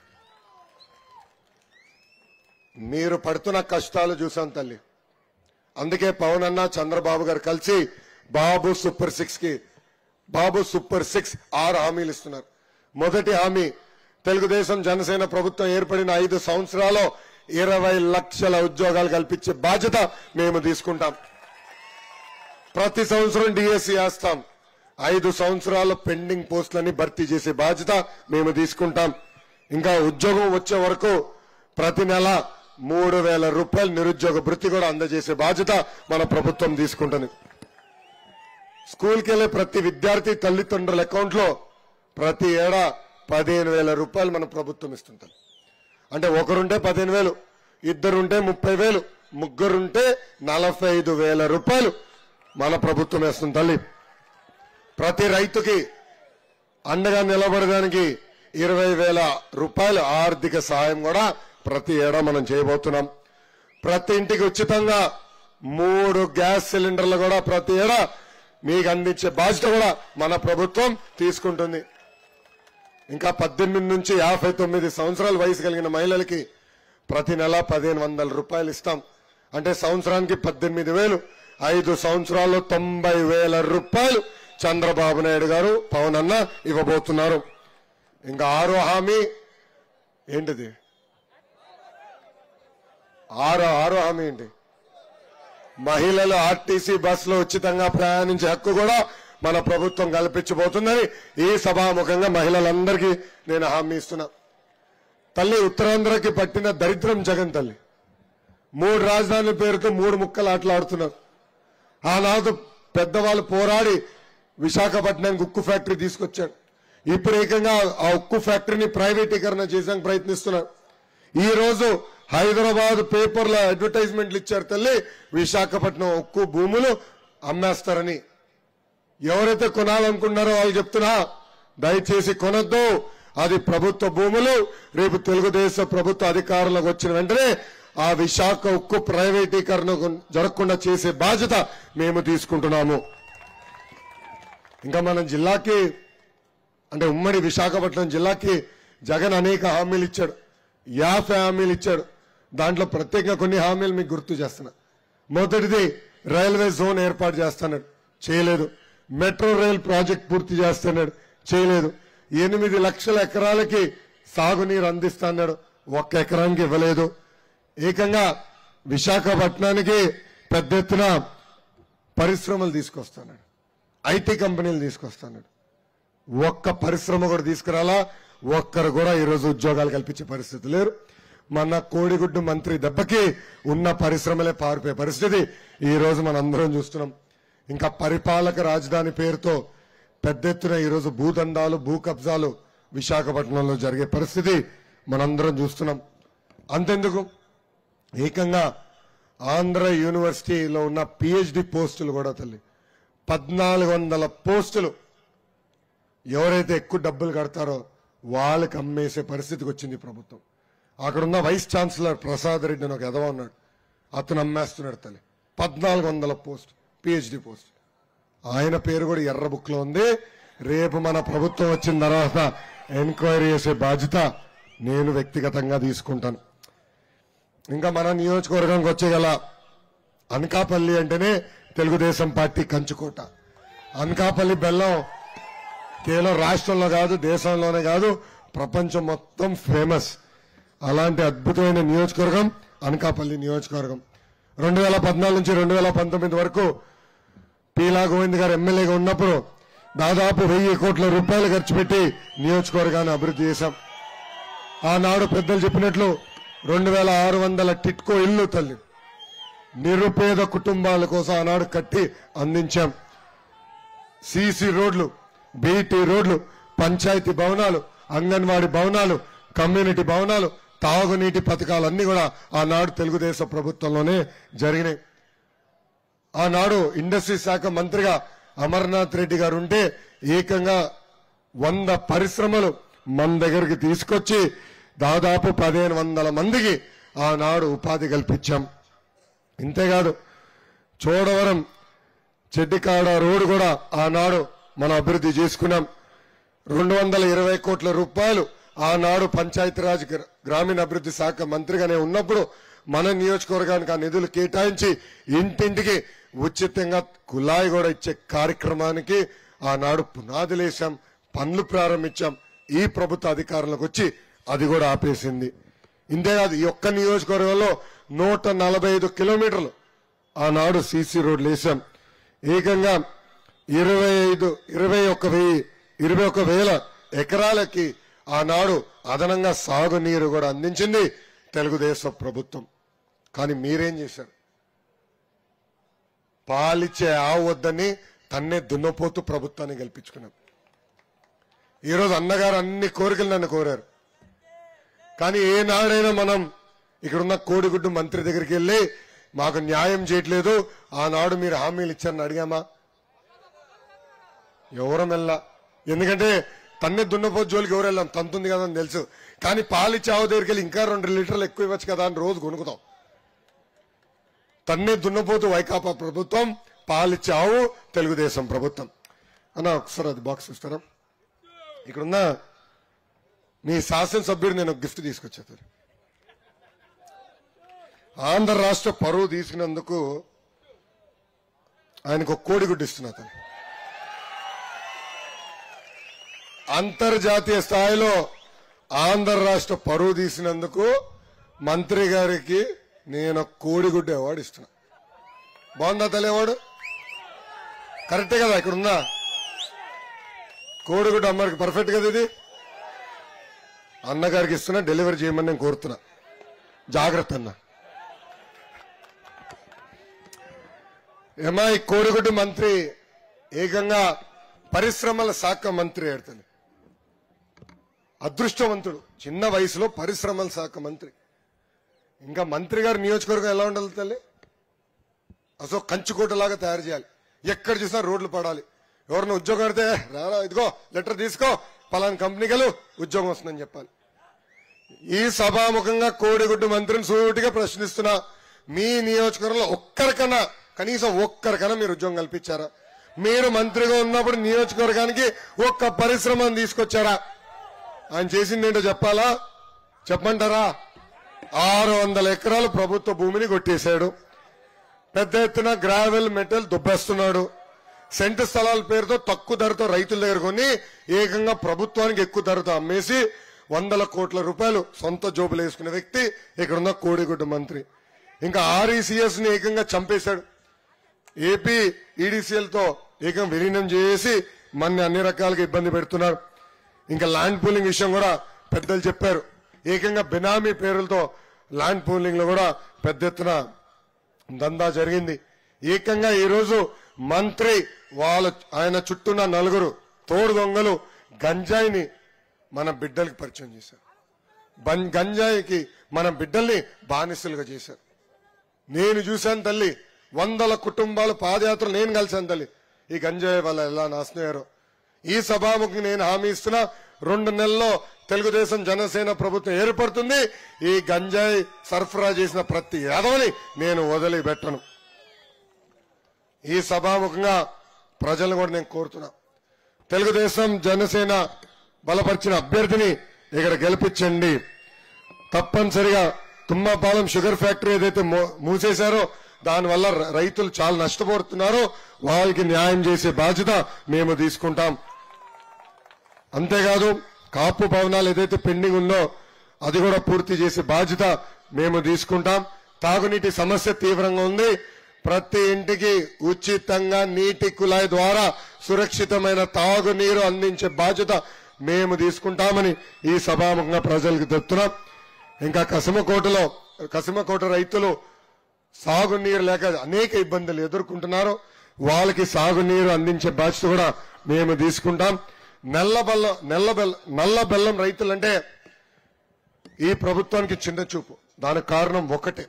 మీరు పడుతున్న కష్టాలు చూసాం తల్లి అందుకే పవన్ అన్న చంద్రబాబు గారు కలిసి బాబు సూపర్ సిక్స్ కి బాబు సూపర్ సిక్స్ ఆరు హామీలు ఇస్తున్నారు మొదటి హామీ తెలుగుదేశం జనసేన ప్రభుత్వం ఏర్పడిన ఐదు సంవత్సరాల్లో ఇరవై లక్షల ఉద్యోగాలు కల్పించే బాధ్యత మేము తీసుకుంటాం ప్రతి సంవత్సరం డిఎస్సి వేస్తాం ఐదు సంవత్సరాల పెండింగ్ పోస్టులని భర్తీ చేసే బాధ్యత మేము తీసుకుంటాం ఇంకా ఉద్యోగం వచ్చే వరకు ప్రతి నెల మూడు వేల రూపాయల నిరుద్యోగ భృతి కూడా అందజేసే బాధ్యత మన ప్రభుత్వం తీసుకుంటుంది స్కూల్కి వెళ్లే ప్రతి విద్యార్థి తల్లిదండ్రుల అకౌంట్ లో ప్రతి ఏడా పదిహేను వేల రూపాయలు మన ప్రభుత్వం ఇస్తుంటుంది అంటే ఒకరుంటే పదిహేను వేలు ఇద్దరుంటే ముప్పై వేలు ముగ్గురుంటే నలభై ఐదు వేల రూపాయలు మన ప్రభుత్వం వేస్తుంది తల్లి ప్రతి రైతుకి అండగా నిలబడడానికి ఇరవై వేల రూపాయల ఆర్థిక సహాయం కూడా ప్రతి ఏడా మనం చేయబోతున్నాం ప్రతి ఇంటికి ఉచితంగా మూడు గ్యాస్ సిలిండర్లు కూడా ప్రతి ఏడా మీకు అందించే బాధ్యత కూడా మన ప్రభుత్వం తీసుకుంటుంది ఇంకా పద్దెనిమిది నుంచి యాభై తొమ్మిది సంవత్సరాల వయసు కలిగిన మహిళలకి ప్రతి నెల పదిహేను వందల రూపాయలు ఇస్తాం అంటే సంవత్సరానికి పద్దెనిమిది వేలు ఐదు సంవత్సరాల్లో తొంభై వేల రూపాయలు చంద్రబాబు నాయుడు గారు పవన్ అన్న ఇవ్వబోతున్నారు ఇంకా ఆరో హామీ ఏంటిది ఆరో ఆరో హామీ ఏంటి మహిళలు ఆర్టీసీ బస్సులో ఉచితంగా ప్రయాణించే హక్కు కూడా మన ప్రభుత్వం కల్పించబోతుందని ఈ సభాముఖంగా మహిళలందరికీ నేను హామీ ఇస్తున్నా తల్లి ఉత్తరాంధ్రకి పట్టిన దరిద్రం జగన్ తల్లి మూడు రాజధానుల పేరుతో మూడు ముక్కలు ఆటలాడుతున్నారు ఆనాడు పెద్దవాళ్ళు పోరాడి విశాఖపట్నానికి ఉక్కు ఫ్యాక్టరీ తీసుకొచ్చారు ఇప్పుడు ఏకంగా ఆ ఉక్కు ఫ్యాక్టరీని ప్రైవేటీకరణ చేసేందుకు ప్రయత్నిస్తున్నారు ఈ రోజు హైదరాబాద్ పేపర్లో అడ్వర్టైజ్మెంట్లు ఇచ్చారు తల్లి విశాఖపట్నం ఉక్కు భూములు అమ్మేస్తారని ఎవరైతే కొనాలనుకున్నారో వాళ్ళు చెప్తున్నా దయచేసి కొనొద్దు అది ప్రభుత్వ భూములు రేపు తెలుగుదేశం ప్రభుత్వ అధికారంలోకి వచ్చిన వెంటనే ఆ విశాఖ ఉక్కు ప్రైవేటీకరణ జరగకుండా చేసే బాధ్యత మేము తీసుకుంటున్నాము ఇంకా మన జిల్లాకి అంటే ఉమ్మడి విశాఖపట్నం జిల్లాకి జగన్ అనేక హామీలు ఇచ్చాడు యాభై హామీలు ఇచ్చాడు దాంట్లో ప్రత్యేకంగా కొన్ని హామీలు మీకు గుర్తు చేస్తున్నా మొదటిది రైల్వే జోన్ ఏర్పాటు చేస్తున్నాడు చేయలేదు మెట్రో రైల్ ప్రాజెక్ట్ పూర్తి చేస్తున్నాడు చేయలేదు ఎనిమిది లక్షల ఎకరాలకి సాగునీరు అందిస్తున్నాడు ఒక్క ఎకరానికి ఇవ్వలేదు ఏకంగా విశాఖపట్నానికి పెద్ద ఎత్తున పరిశ్రమలు తీసుకొస్తున్నాడు ఐటీ కంపెనీలు తీసుకొస్తున్నాడు ఒక్క పరిశ్రమ కూడా తీసుకురాలా ఒక్కరు కూడా ఈరోజు ఉద్యోగాలు కల్పించే పరిస్థితి లేరు మన కోడిగుడ్డు మంత్రి దెబ్బకి ఉన్న పరిశ్రమలే పారిపోయే పరిస్థితి ఈ రోజు మనం అందరం చూస్తున్నాం ఇంకా పరిపాలక రాజధాని పేరుతో పెద్ద ఎత్తున ఈరోజు భూదందాలు భూ కబ్జాలు విశాఖపట్నంలో జరిగే పరిస్థితి మనందరం చూస్తున్నాం అంతెందుకు ఏకంగా ఆంధ్ర యూనివర్సిటీలో ఉన్న పిహెచ్డి పోస్టులు కూడా తల్లి పద్నాలుగు వందల పోస్టులు ఎవరైతే ఎక్కువ డబ్బులు కడతారో వాళ్ళకి అమ్మేసే పరిస్థితికి వచ్చింది ఈ ప్రభుత్వం అక్కడున్న వైస్ ఛాన్సలర్ ప్రసాద్ రెడ్డి అని ఒక ఎదవ ఉన్నాడు అతను అమ్మేస్తున్నాడు తల్లి పద్నాలుగు వందల పోస్ట్ పిహెచ్డి పోస్ట్ ఆయన పేరు కూడా ఎర్ర బుక్ లో ఉంది రేపు మన ప్రభుత్వం వచ్చిన తర్వాత ఎంక్వైరీ చేసే బాధ్యత నేను వ్యక్తిగతంగా తీసుకుంటాను ఇంకా మన నియోజకవర్గానికి వచ్చేగల అనకాపల్లి అంటేనే తెలుగుదేశం పార్టీ కంచుకోట అనకాపల్లి బెల్లం కేవలం రాష్ట్రంలో కాదు దేశంలోనే కాదు ప్రపంచం మొత్తం ఫేమస్ అలాంటి అద్భుతమైన నియోజకవర్గం అనకాపల్లి నియోజకవర్గం రెండు వేల పద్నాలుగు నుంచి రెండు వేల పంతొమ్మిది వరకు పీలా గోవింద్ గారు ఎమ్మెల్యేగా ఉన్నప్పుడు దాదాపు వెయ్యి కోట్ల రూపాయలు ఖర్చు పెట్టి నియోజకవర్గాన్ని అభివృద్ధి చేశాం ఆనాడు పెద్దలు చెప్పినట్లు రెండు వేల ఆరు వందల టిట్కో ఇల్లు తల్లి నిరుపేద కుటుంబాల కోసం ఆనాడు కట్టి అందించాం సిసి రోడ్లు బీటీ రోడ్లు పంచాయతీ భవనాలు అంగన్వాడీ భవనాలు కమ్యూనిటీ భవనాలు తాగునీటి పథకాలన్నీ కూడా ఆనాడు తెలుగుదేశం ప్రభుత్వంలోనే జరిగినాయి ఆనాడు ఇండస్ట్రీ శాఖ మంత్రిగా అమర్నాథ్ రెడ్డి గారు ఉంటే ఏకంగా వంద పరిశ్రమలు మన దగ్గరికి తీసుకొచ్చి దాదాపు పదిహేను వందల మందికి ఆనాడు ఉపాధి కల్పించాం ఇంతేకాదు చోడవరం చెడ్డికాడ రోడ్డు కూడా ఆనాడు మనం అభివృద్ధి చేసుకున్నాం రెండు వందల ఇరవై కోట్ల రూపాయలు ఆనాడు పంచాయతీరాజ్ గ్ర- గ్రామీణ అభివృద్ధి శాఖ మంత్రిగానే ఉన్నప్పుడు మన నియోజకవర్గానికి ఆ నిధులు కేటాయించి ఇంటింటికి ఉచితంగా కుళాయి కూడా ఇచ్చే కార్యక్రమానికి ఆనాడు పునాదులేశాం పనులు ప్రారంభించాం ఈ ప్రభుత్వ అధికారంలోకి వచ్చి అది కూడా ఆపేసింది ఇంతేకాదు ఈ ఒక్క నియోజకవర్గంలో నూట నలభై ఐదు కిలోమీటర్లు ఆనాడు సీసీ రోడ్లు వేశాం ఏకంగా ఇరవై ఐదు ఇరవై ఒక్క వెయ్యి ఇరవై ఒక వేల ఎకరాలకి ఆనాడు అదనంగా సాగునీరు కూడా అందించింది తెలుగుదేశం ప్రభుత్వం కానీ మీరేం చేశారు పాలిచ్చే ఆవు వద్దని తన్నే దున్నపోతూ ప్రభుత్వాన్ని గెలిపించుకున్నాం ఈరోజు అన్నగారు అన్ని కోరికలు నన్ను కోరారు కానీ ఏనాడైనా మనం ఇక్కడున్న కోడిగుడ్డు మంత్రి దగ్గరికి వెళ్ళి మాకు న్యాయం చేయట్లేదు ఆనాడు మీరు హామీలు ఇచ్చారని అడిగామా ఎవరం వెళ్ళా ఎందుకంటే తన్నే దున్నపోతు జోలికి ఎవరు వెళ్ళాం తంతుంది కదా అని తెలుసు కానీ పాలిచ్చే ఆవు దగ్గరికి వెళ్ళి ఇంకా రెండు లీటర్లు ఎక్కువ ఇవ్వచ్చు కదా అని రోజు కొనుక్కుతాం తన్నే దున్నపోతు వైకాపా ప్రభుత్వం పాలిచ్చే ఆవు తెలుగుదేశం ప్రభుత్వం అన్న ఒకసారి అది బాక్స్ ఇస్తారా ఇక్కడున్న మీ శాసనసభ్యుడు నేను ఒక గిఫ్ట్ తీసుకొచ్చేది ఆంధ్ర రాష్ట్ర పరువు తీసుకున్నందుకు ఆయనకు ఒక కోడిగుడ్డు ఇస్తున్నా అతను అంతర్జాతీయ స్థాయిలో ఆంధ్ర రాష్ట్ర పరువు తీసినందుకు మంత్రి గారికి నేను ఒక కోడిగుడ్డు అవార్డు ఇస్తున్నా బాగుందా తల్లి అవార్డు కరెక్టే కదా ఇక్కడ ఉందా కోడిగుడ్డు అమ్మకి పర్ఫెక్ట్ కదా ఇది అన్నగారికి ఇస్తున్నా డెలివరీ చేయమని నేను కోరుతున్నా జాగ్రత్త అన్న ఏమా ఈ కోడిగుడ్డు మంత్రి ఏకంగా పరిశ్రమల శాఖ మంత్రి ఆడుతుంది అదృష్టవంతుడు చిన్న వయసులో పరిశ్రమల శాఖ మంత్రి ఇంకా మంత్రి గారి నియోజకవర్గం ఎలా ఉండాలి తల్లి అసలు కంచుకోటలాగా తయారు చేయాలి ఎక్కడ చూసినా రోడ్లు పడాలి ఎవరిని ఉద్యోగం పెడితే రారా ఇదిగో లెటర్ తీసుకో పలానా కంపెనీకి వెళ్ళు ఉద్యోగం వస్తుందని చెప్పాలి ఈ సభాముఖంగా కోడిగుడ్డు మంత్రిని సూటిగా ప్రశ్నిస్తున్నా మీ నియోజకవర్గంలో ఒక్కరికన్నా కనీసం ఒక్కరికన్నా మీరు ఉద్యోగం కల్పించారా మీరు మంత్రిగా ఉన్నప్పుడు నియోజకవర్గానికి ఒక్క పరిశ్రమను తీసుకొచ్చారా ఆయన చేసింది ఏంటో చెప్పాలా చెప్పమంటారా ఆరు వందల ఎకరాలు ప్రభుత్వ భూమిని కొట్టేశాడు పెద్ద ఎత్తున గ్రావెల్ మెటల్ దుబ్బేస్తున్నాడు సెంటు స్థలాల పేరుతో తక్కువ ధరతో రైతుల దగ్గర కొని ఏకంగా ప్రభుత్వానికి ఎక్కువ ధరతో అమ్మేసి వందల కోట్ల రూపాయలు సొంత జోబులు వేసుకునే వ్యక్తి ఇక్కడున్న కోడిగుడ్డు మంత్రి ఇంకా ఆర్ఈసీఎస్ ని ఏకంగా చంపేశాడు ఏపీ ఈడీసీఎల్ తో ఏకం విలీనం చేసి మన అన్ని రకాలుగా ఇబ్బంది పెడుతున్నారు ఇంకా ల్యాండ్ పూలింగ్ విషయం కూడా పెద్దలు చెప్పారు ఏకంగా బినామీ పేర్లతో ల్యాండ్ పూలింగ్ లో కూడా పెద్ద ఎత్తున దందా జరిగింది ఏకంగా ఈ రోజు మంత్రి వాళ్ళ ఆయన చుట్టూన్న నలుగురు తోడు దొంగలు గంజాయిని మన బిడ్డలకు పరిచయం చేశారు బం- గంజాయికి మన బిడ్డల్ని బానిసలుగా చేశారు నేను చూశాను తల్లి వందల కుటుంబాలు పాదయాత్ర నేను కలిశాను తల్లి ఈ గంజాయి వల్ల ఎలా నాశనయ్యారో ఈ సభాముఖి నేను హామీ ఇస్తున్నా రెండు నెలల్లో తెలుగుదేశం జనసేన ప్రభుత్వం ఏర్పడుతుంది ఈ గంజాయి సరఫరా చేసిన ప్రతి యాదవని నేను వదిలిపెట్టను ఈ సభాముఖంగా ప్రజలను కూడా నేను కోరుతున్నా తెలుగుదేశం జనసేన బలపరిచిన అభ్యర్థిని ఇక్కడ గెలిపించండి తప్పనిసరిగా తుమ్మపాలెం షుగర్ ఫ్యాక్టరీ ఏదైతే మూ- మూసేశారో దానివల్ల ర- రైతులు చాలా నష్టపోతున్నారో వాళ్ళకి న్యాయం చేసే బాధ్యత మేము తీసుకుంటాం అంతేకాదు కాపు భవనాలు ఏదైతే పెండింగ్ ఉందో అది కూడా పూర్తి చేసే బాధ్యత మేము తీసుకుంటాం తాగునీటి సమస్య తీవ్రంగా ఉంది ప్రతి ఇంటికి ఉచితంగా నీటి కుళాయి ద్వారా సురక్షితమైన తాగునీరు అందించే బాధ్యత మేము తీసుకుంటామని ఈ సభాముఖంగా ప్రజలకు చెప్తున్నాం ఇంకా కసిమకోటలో కసిమకోట రైతులు సాగునీరు లేక అనేక ఇబ్బందులు ఎదుర్కొంటున్నారు వాళ్ళకి సాగునీరు అందించే బాధ్యత కూడా మేము తీసుకుంటాం నల్ల బెల్లం నల్ల బెల్లం నల్ల బెల్లం రైతులంటే ఈ ప్రభుత్వానికి చిన్న చూపు దానికి కారణం ఒకటే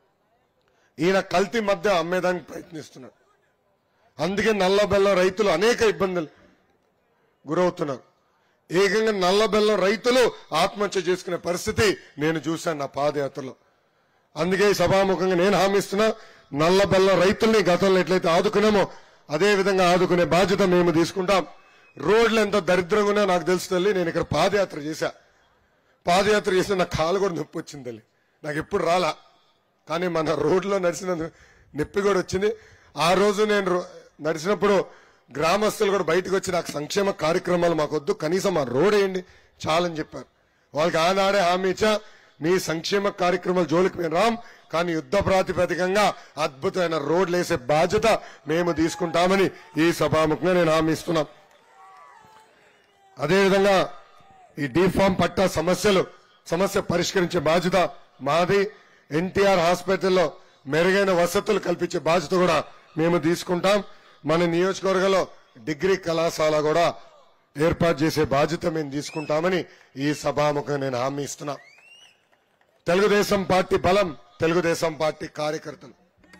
ఈయన కల్తీ మధ్య అమ్మేదానికి ప్రయత్నిస్తున్నాడు అందుకే నల్ల బెల్లం రైతులు అనేక ఇబ్బందులు గురవుతున్నారు ఏకంగా నల్ల బెల్లం రైతులు ఆత్మహత్య చేసుకునే పరిస్థితి నేను చూశాను నా పాదయాత్రలో అందుకే ఈ సభాముఖంగా నేను హామీస్తున్నా నల్ల బెల్లం రైతుల్ని గతంలో ఎట్లయితే ఆదుకున్నామో అదే విధంగా ఆదుకునే బాధ్యత మేము తీసుకుంటాం రోడ్లు ఎంత దరిద్రంగా ఉన్నాయో నాకు తెలుసు తల్లి నేను ఇక్కడ పాదయాత్ర చేశా పాదయాత్ర చేస్తే నా కాలు కూడా నొప్పి వచ్చింది తల్లి నాకు ఎప్పుడు రాలా కానీ మన రోడ్లో నడిచిన నొప్పి కూడా వచ్చింది ఆ రోజు నేను రో- నడిచినప్పుడు గ్రామస్తులు కూడా బయటకు వచ్చి నాకు సంక్షేమ కార్యక్రమాలు మాకు వద్దు కనీసం ఆ రోడ్ వేయండి చాలని చెప్పారు వాళ్ళకి ఆనాడే హామీ ఇచ్చా మీ సంక్షేమ కార్యక్రమాలు జోలికి మేము రాం కానీ యుద్ధ ప్రాతిపదికంగా అద్భుతమైన రోడ్లు వేసే బాధ్యత మేము తీసుకుంటామని ఈ సభాముఖంగా నేను హామీ ఇస్తున్నాం అదేవిధంగా ఈ డీఫామ్ పట్టా సమస్యలు సమస్య పరిష్కరించే బాధ్యత మాది ఎన్టీఆర్ హాస్పిటల్లో మెరుగైన వసతులు కల్పించే బాధ్యత కూడా మేము తీసుకుంటాం మన నియోజకవర్గంలో డిగ్రీ కళాశాల కూడా ఏర్పాటు చేసే బాధ్యత మేము తీసుకుంటామని ఈ సభాముఖంగా నేను హామీ ఇస్తున్నా తెలుగుదేశం పార్టీ బలం తెలుగుదేశం పార్టీ కార్యకర్తలు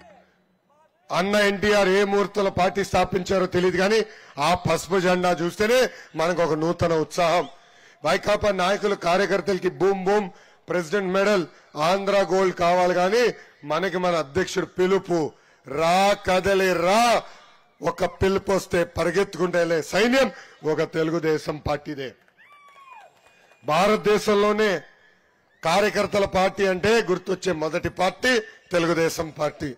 అన్న ఎన్టీఆర్ ఏ ముహూర్తంలో పార్టీ స్థాపించారో తెలియదు కానీ ఆ పసుపు జెండా చూస్తేనే మనకు ఒక నూతన ఉత్సాహం వైకాపా నాయకులు కార్యకర్తలకి boom boom president medal Andhra gold కావాలి కానీ మనకి మన అధ్యక్షుడు పిలుపు రా కదలి రా ఒక పిలుపు వస్తే పరిగెత్తుకుంటే వెళ్ళే సైన్యం ఒక తెలుగుదేశం పార్టీదే భారతదేశంలోనే కార్యకర్తల పార్టీ అంటే గుర్తొచ్చే మొదటి పార్టీ తెలుగుదేశం పార్టీ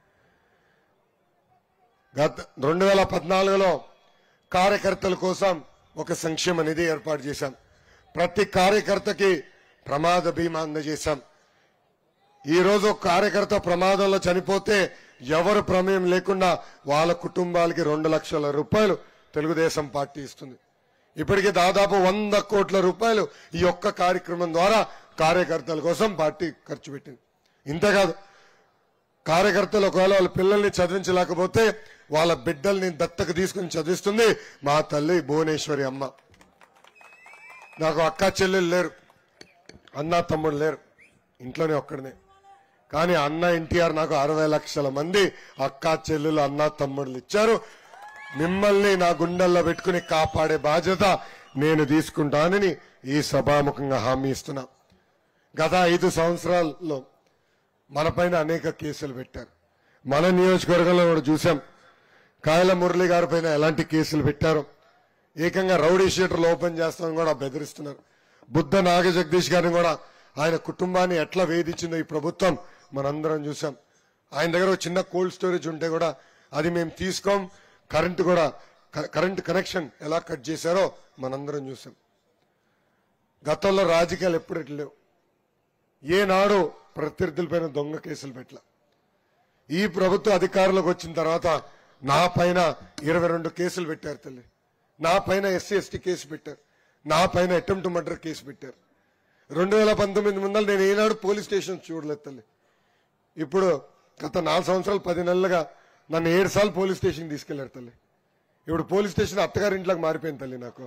గత రెండు వేల పద్నాలుగులో కార్యకర్తల కోసం ఒక సంక్షేమ నిధి ఏర్పాటు చేశాం ప్రతి కార్యకర్తకి ప్రమాద బీమా అందజేశాం ఈ రోజు ఒక కార్యకర్త ప్రమాదంలో చనిపోతే ఎవరు ప్రమేయం లేకుండా వాళ్ళ కుటుంబాలకి రెండు లక్షల రూపాయలు తెలుగుదేశం పార్టీ ఇస్తుంది ఇప్పటికే దాదాపు వంద కోట్ల రూపాయలు ఈ ఒక్క కార్యక్రమం ద్వారా కార్యకర్తల కోసం పార్టీ ఖర్చు పెట్టింది ఇంతేకాదు కార్యకర్తలు ఒకవేళ వాళ్ళ పిల్లల్ని చదివించలేకపోతే వాళ్ళ బిడ్డల్ని దత్తకు తీసుకుని చదివిస్తుంది మా తల్లి భువనేశ్వరి అమ్మ నాకు అక్క చెల్లెలు లేరు అన్న తమ్ముడు లేరు ఇంట్లోనే ఒక్కడనే కానీ అన్న ఎన్టీఆర్ నాకు అరవై లక్షల మంది అక్క చెల్లెలు అన్న తమ్ముళ్ళు ఇచ్చారు మిమ్మల్ని నా గుండెల్లో పెట్టుకుని కాపాడే బాధ్యత నేను తీసుకుంటానని ఈ సభాముఖంగా హామీ ఇస్తున్నా గత ఐదు సంవత్సరాల్లో మన పైన అనేక కేసులు పెట్టారు మన నియోజకవర్గంలో కూడా చూసాం కాయల మురళి గారి పైన ఎలాంటి కేసులు పెట్టారు ఏకంగా రౌడీ షీటర్లు ఓపెన్ చేస్తామని కూడా బెదిరిస్తున్నారు బుద్ధ నాగ జగదీష్ గారిని కూడా ఆయన కుటుంబాన్ని ఎట్లా వేధించిందో ఈ ప్రభుత్వం మనందరం చూసాం ఆయన దగ్గర ఒక చిన్న కోల్డ్ స్టోరేజ్ ఉంటే కూడా అది మేము తీసుకోం కరెంట్ కూడా క- కరెంట్ కనెక్షన్ ఎలా కట్ చేశారో మనందరం చూసాం గతంలో రాజకీయాలు ఎప్పుడు ఇట్లా లేవు ఏనాడు ప్రత్యర్థులపైన దొంగ కేసులు పెట్టల ఈ ప్రభుత్వ అధికారంలోకి వచ్చిన తర్వాత నా పైన ఇరవై రెండు కేసులు పెట్టారు తల్లి నా పైన ఎస్సీ ఎస్టీ కేసు పెట్టారు నా పైన అటెంప్ట్ మర్డర్ కేసు పెట్టారు రెండు వేల పంతొమ్మిది ముందర నేను ఏనాడు పోలీస్ స్టేషన్ చూడలేదు తల్లి ఇప్పుడు గత నాలుగు సంవత్సరాలు పది నెలలుగా నన్ను ఏడు సార్లు పోలీస్ స్టేషన్ తీసుకెళ్లారు తల్లి ఇప్పుడు పోలీస్ స్టేషన్ అత్తగారి ఇంట్లోకి మారిపోయింది తల్లి నాకు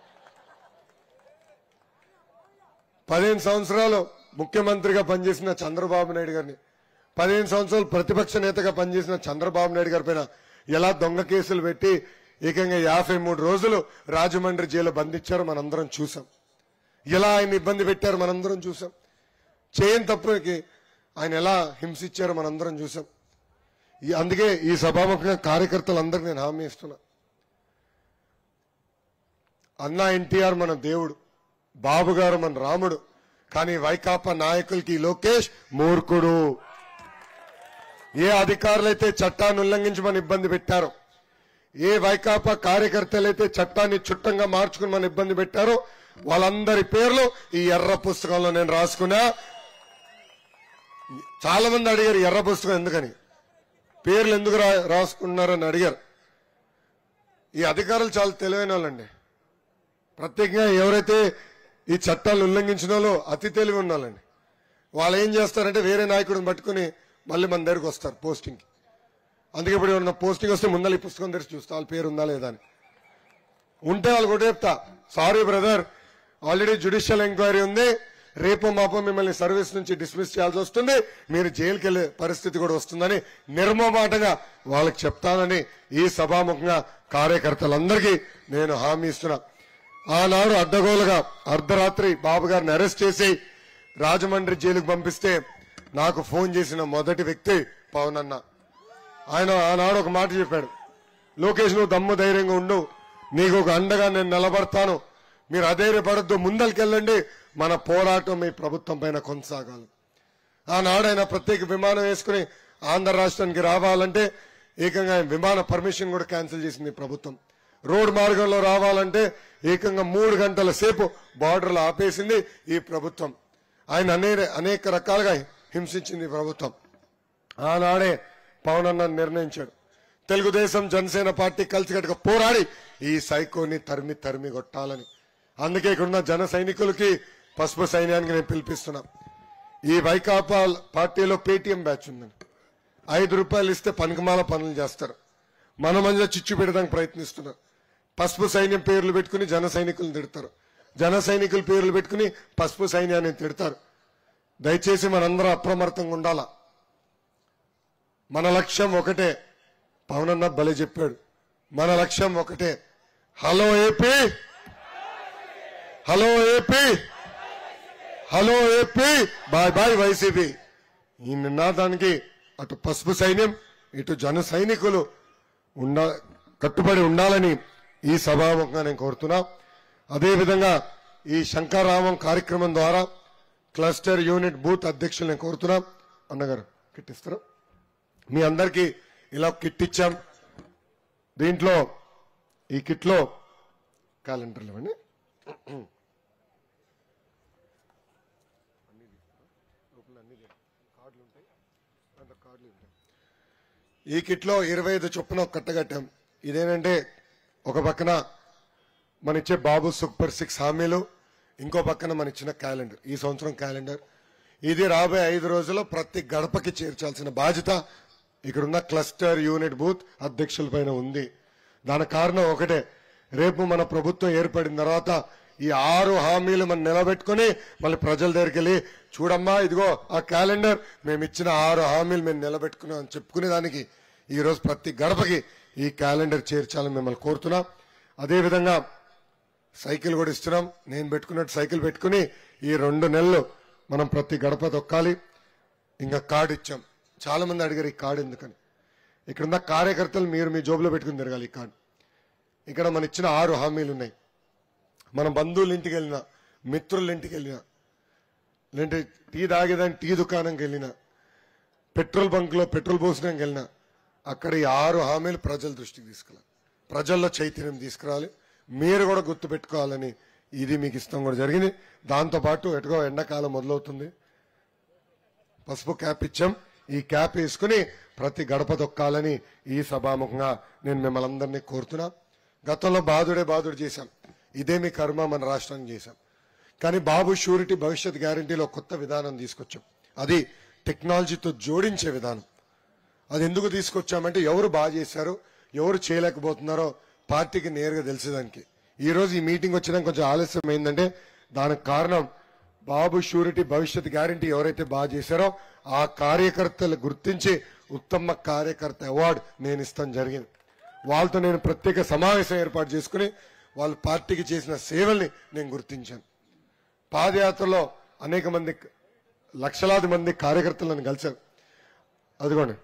పదిహేను సంవత్సరాలు ముఖ్యమంత్రిగా పనిచేసిన చంద్రబాబు నాయుడు గారిని పదిహేను సంవత్సరాలు ప్రతిపక్ష నేతగా పనిచేసిన చంద్రబాబు నాయుడు గారి పైన ఎలా దొంగ కేసులు పెట్టి ఏకంగా యాభై మూడు రోజులు రాజమండ్రి జైలు బంధించారో మనందరం చూసాం ఎలా ఆయన ఇబ్బంది పెట్టారో మనందరం చూసాం చేయని తప్పుకి ఆయన ఎలా హింసించారో మనందరం చూసాం ఈ- అందుకే ఈ సభాముఖంగా కార్యకర్తలందరికీ నేను హామీ ఇస్తున్నా అన్నా ఎన్టీఆర్ మన దేవుడు బాబు గారు మన రాముడు కానీ వైకాపా నాయకులకి లోకేష్ మూర్ఖుడు ఏ అధికారులైతే చట్టాన్ని ఉల్లంఘించి మన ఇబ్బంది పెట్టారో ఏ వైకాపా కార్యకర్తలైతే చట్టాన్ని చుట్టంగా మార్చుకుని మన ఇబ్బంది పెట్టారో వాళ్ళందరి పేర్లు ఈ ఎర్ర పుస్తకంలో నేను రాసుకున్నా చాలా మంది అడిగారు ఎర్ర పుస్తకం ఎందుకని పేర్లు ఎందుకు రా రాసుకున్నారని అడిగారు ఈ అధికారులు చాలా తెలివైన వాళ్ళండి ప్రత్యేకంగా ఎవరైతే ఈ చట్టాలు ఉల్లంఘించిన వాళ్ళు అతి తెలివి ఉన్న వాళ్ళండి వాళ్ళు ఏం చేస్తారంటే వేరే నాయకుడిని పట్టుకుని మళ్ళీ మన దగ్గరికి వస్తారు పోస్టింగ్కి అందుకే ఇప్పుడు ఏమన్నా పోస్టింగ్ వస్తే ముందర ఈ పుస్తకం తెరిచి చూస్తా వాళ్ళ పేరు ఉందా లేదా అని ఉంటే వాళ్ళు కూడా చెప్తా sorry brother already judicial enquiry ఉంది రేపు మాపో మిమ్మల్ని సర్వీస్ నుంచి డిస్మిస్ చేయాల్సి వస్తుంది మీరు జైలుకి వెళ్లే పరిస్థితి కూడా వస్తుందని నిర్మమాటగా వాళ్ళకి చెప్తానని ఈ సభాముఖంగా కార్యకర్తలందరికీ నేను హామీ ఇస్తున్నా ఆనాడు అడ్డగోలుగా అర్ధరాత్రి బాబు గారిని అరెస్ట్ చేసి రాజమండ్రి జైలుకు పంపిస్తే నాకు ఫోన్ చేసిన మొదటి వ్యక్తి పవన్ అన్న ఆయన ఆనాడు ఒక మాట చెప్పాడు లోకేష్ నువ్వు దమ్ము ధైర్యంగా ఉండు నీకు ఒక అండగా నేను నిలబడతాను మీరు అధైర్యపడద్దు ముందరికెళ్ళండి మన పోరాటం మీ ప్రభుత్వం పైన కొనసాగాలి ఆనాడు ఆయన ప్రత్యేక విమానం వేసుకుని ఆంధ్ర రాష్ట్రానికి రావాలంటే ఏకంగా ఆయన విమాన పర్మిషన్ కూడా క్యాన్సిల్ చేసింది ఈ ప్రభుత్వం రోడ్ మార్గంలో రావాలంటే ఏకంగా మూడు గంటల సేపు బార్డర్లు ఆపేసింది ఈ ప్రభుత్వం ఆయన అనేక అనేక రకాలుగా హింసించింది ఈ ప్రభుత్వం ఆనాడే పవన్ అన్న నిర్ణయించాడు తెలుగుదేశం జనసేన పార్టీ కలిసికట్టుగా పోరాడి ఈ సైకోని తరిమి తరిమి కొట్టాలని అందుకే ఇక్కడున్న జన సైనికులకి పసుపు సైన్యానికి నేను పిలిపిస్తున్నా ఈ వైకాపా పార్టీలో పేటీఎం బ్యాచ్ ఉందండి ఐదు రూపాయలు ఇస్తే పనికిమాల పనులు చేస్తారు మన మధ్య చిచ్చు పెట్టడానికి ప్రయత్నిస్తున్నారు పసుపు సైన్యం పేర్లు పెట్టుకుని జన సైనికులను తిడతారు జన సైనికుల పేర్లు పెట్టుకుని పసుపు సైన్యాన్ని తిడతారు దయచేసి మనందరం అప్రమత్తంగా ఉండాలా మన లక్ష్యం ఒకటే పవనన్న బలి చెప్పాడు మన లక్ష్యం ఒకటే hello AP hello AP hello AP bye bye YCP ఈ నినాదానికి అటు పసుపు సైన్యం ఇటు జన సైనికులు ఉండ కట్టుబడి ఉండాలని ఈ సభాముఖంగా నేను కోరుతున్నా అదేవిధంగా ఈ శంకరామం కార్యక్రమం ద్వారా క్లస్టర్ యూనిట్ బూత్ అధ్యక్షులు నేను కోరుతున్నా అన్నగారు కిట్టిస్తారా మీ అందరికీ ఇలా కిట్ ఇచ్చాం దీంట్లో ఈ కిట్లో క్యాలెండర్లు ఇవ్వండి ఈ కిట్లో ఇరవై ఐదు చొప్పున ఒక కట్ట కట్టాం ఇదేంటంటే ఒక పక్కన మన ఇచ్చే బాబు సూపర్ సిక్స్ హామీలు ఇంకో పక్కన మన ఇచ్చిన క్యాలెండర్ ఈ సంవత్సరం క్యాలెండర్ ఇది రాబోయే ఐదు రోజుల్లో ప్రతి గడపకి చేర్చాల్సిన బాధ్యత ఇక్కడున్న క్లస్టర్ యూనిట్ బూత్ అధ్యక్షుల పైన ఉంది దాని కారణం ఒకటే రేపు మన ప్రభుత్వం ఏర్పడిన తర్వాత ఈ ఆరు హామీలు మనం నిలబెట్టుకుని మళ్ళీ ప్రజల దగ్గరికి వెళ్ళి చూడమ్మా ఇదిగో ఆ క్యాలెండర్ మేము ఇచ్చిన ఆరు హామీలు మేము నిలబెట్టుకున్నాం అని చెప్పుకునే దానికి ఈ రోజు ప్రతి గడపకి ఈ క్యాలెండర్ చేర్చాలని మిమ్మల్ని కోరుతున్నాం అదేవిధంగా సైకిల్ కూడా ఇస్తున్నాం నేను పెట్టుకున్నట్టు సైకిల్ పెట్టుకుని ఈ రెండు నెలలు మనం ప్రతి గడప తొక్కాలి ఇంకా కార్డు ఇచ్చాం చాలా మంది అడిగారు ఈ కార్డు ఎందుకని ఇక్కడున్న కార్యకర్తలు మీరు మీ జోబులో పెట్టుకుని తిరగాలి ఈ కార్డు ఇక్కడ మన ఇచ్చిన ఆరు హామీలు ఉన్నాయి మన బంధువుల ఇంటికి వెళ్ళినా మిత్రుల ఇంటికి వెళ్ళినా లేదంటే టీ తాగేదానికి టీ దుకాణంకి వెళ్ళినా పెట్రోల్ బంక్లో పెట్రోల్ పోసడానికి వెళ్ళినా అక్కడ ఈ ఆరు హామీలు ప్రజల దృష్టికి తీసుకెళ్ళాలి ప్రజల్లో చైతన్యం తీసుకురావాలి మీరు కూడా గుర్తు పెట్టుకోవాలని ఇది మీకు ఇష్టం కూడా జరిగింది దాంతో పాటు ఎటుగో ఎండాకాలం మొదలవుతుంది పసుపు క్యాప్ ఇచ్చాం ఈ క్యాప్ వేసుకుని ప్రతి గడప తొక్కాలని ఈ సభాముఖంగా నేను మిమ్మల్ని అందరినీ కోరుతున్నా గతంలో బాధుడే బాధుడు చేశాం ఇదే మీ కర్మ మన రాష్ట్రానికి చేశాం కానీ బాబు షూరిటీ భవిష్యత్ గ్యారంటీలో కొత్త విధానం తీసుకొచ్చాం అది టెక్నాలజీతో జోడించే విధానం అది ఎందుకు తీసుకొచ్చామంటే ఎవరు బాగా చేశారు ఎవరు చేయలేకపోతున్నారో పార్టీకి నేరుగా తెలిసేదానికి ఈ రోజు ఈ మీటింగ్ వచ్చడానికి కొంచెం ఆలస్యం అయిందంటే దానికి కారణం బాబు షూరిటీ భవిష్యత్ గ్యారంటీ ఎవరైతే బాగా చేశారో ఆ కార్యకర్తలు గుర్తించి ఉత్తమ కార్యకర్త అవార్డు నేను ఇస్తాం జరిగింది వాళ్ళతో నేను ప్రత్యేక సమావేశం ఏర్పాటు చేసుకుని వాళ్ళ పార్టీకి చేసిన సేవల్ని నేను గుర్తించాను పాదయాత్రలో అనేక మంది లక్షలాది మంది కార్యకర్తలను కలిశారు అదిగోండి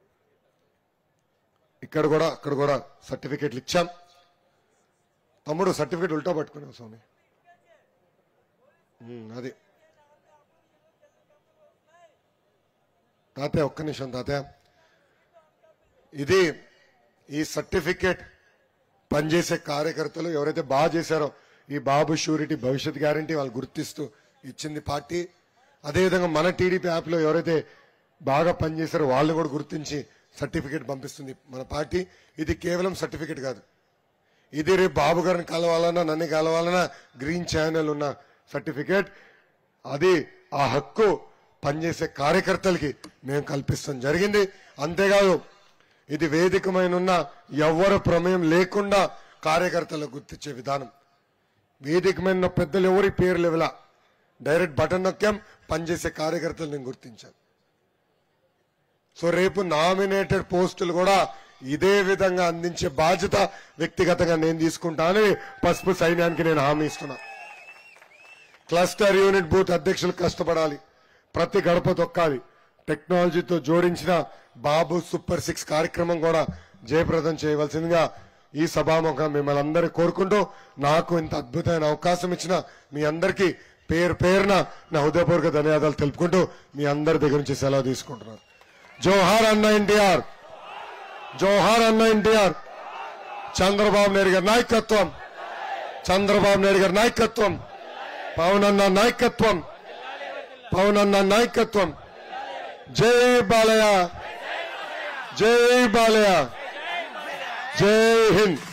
ఇక్కడ కూడా అక్కడ కూడా సర్టిఫికేట్లు ఇచ్చాం తమ్ముడు సర్టిఫికేట్ ఉల్టా పట్టుకున్నావు స్వామి ఉమ్, అది తాతయ్య ఒక్క నిమిషం తాతయ్య ఇది ఈ సర్టిఫికేట్ పనిచేసే కార్యకర్తలు ఎవరైతే బాగా చేశారో ఈ బాబు షూరిటీ భవిష్యత్ గ్యారంటీ వాళ్ళు గుర్తిస్తూ ఇచ్చింది పార్టీ అదేవిధంగా మన టీడీపీ యాప్లో ఎవరైతే బాగా పనిచేశారో వాళ్ళని కూడా గుర్తించి సర్టిఫికేట్ పంపిస్తుంది మన పార్టీ ఇది కేవలం సర్టిఫికేట్ కాదు ఇది రేపు బాబు గారిని కలవాలన్నా నన్ను కలవాలన్నా గ్రీన్ ఛానల్ ఉన్న సర్టిఫికేట్ అది ఆ హక్కు పనిచేసే కార్యకర్తలకి మేము కల్పిస్తాం జరిగింది అంతేకాదు ఇది వేదికమైన ఉన్న ఎవ్వరు ప్రమేయం లేకుండా కార్యకర్తలకు గుర్తించే విధానం వేదిక మీద ఉన్న పెద్దలు ఎవరి పేర్లు ఇవ్వలా డైరెక్ట్ బటన్ నొక్కాం పనిచేసే కార్యకర్తలు నేను గుర్తించాను సో రేపు నామినేటెడ్ పోస్టులు కూడా ఇదే విధంగా అందించే బాధ్యత వ్యక్తిగతంగా నేను తీసుకుంటానని పసుపు సైన్యానికి నేను హామీ ఇస్తున్నా క్లస్టర్ యూనిట్ బూత్ అధ్యక్షులు కష్టపడాలి ప్రతి గడప తొక్కాలి టెక్నాలజీతో జోడించిన బాబు సూపర్ సిక్స్ కార్యక్రమం కూడా జయప్రదం చేయవలసిందిగా ఈ సభాముఖం మిమ్మల్ని అందరూ కోరుకుంటూ నాకు ఇంత అద్భుతమైన అవకాశం ఇచ్చిన మీ అందరికీ పేరు పేరున నా హృదయపూర్వక ధన్యవాదాలు తెలుపుకుంటూ మీ అందరి దగ్గర నుంచి సెలవు తీసుకుంటున్నాను జోహార్ అన్న ఎన్టీఆర్ జోహార్ అన్న ఎన్టీఆర్ చంద్రబాబు నాయుడు గారి నాయకత్వం చంద్రబాబు నాయుడు గారి నాయకత్వం పవన్ అన్న నాయకత్వం పవన్ అన్న నాయకత్వం జై బాలయ్య జై బాలయ్య జై హింద్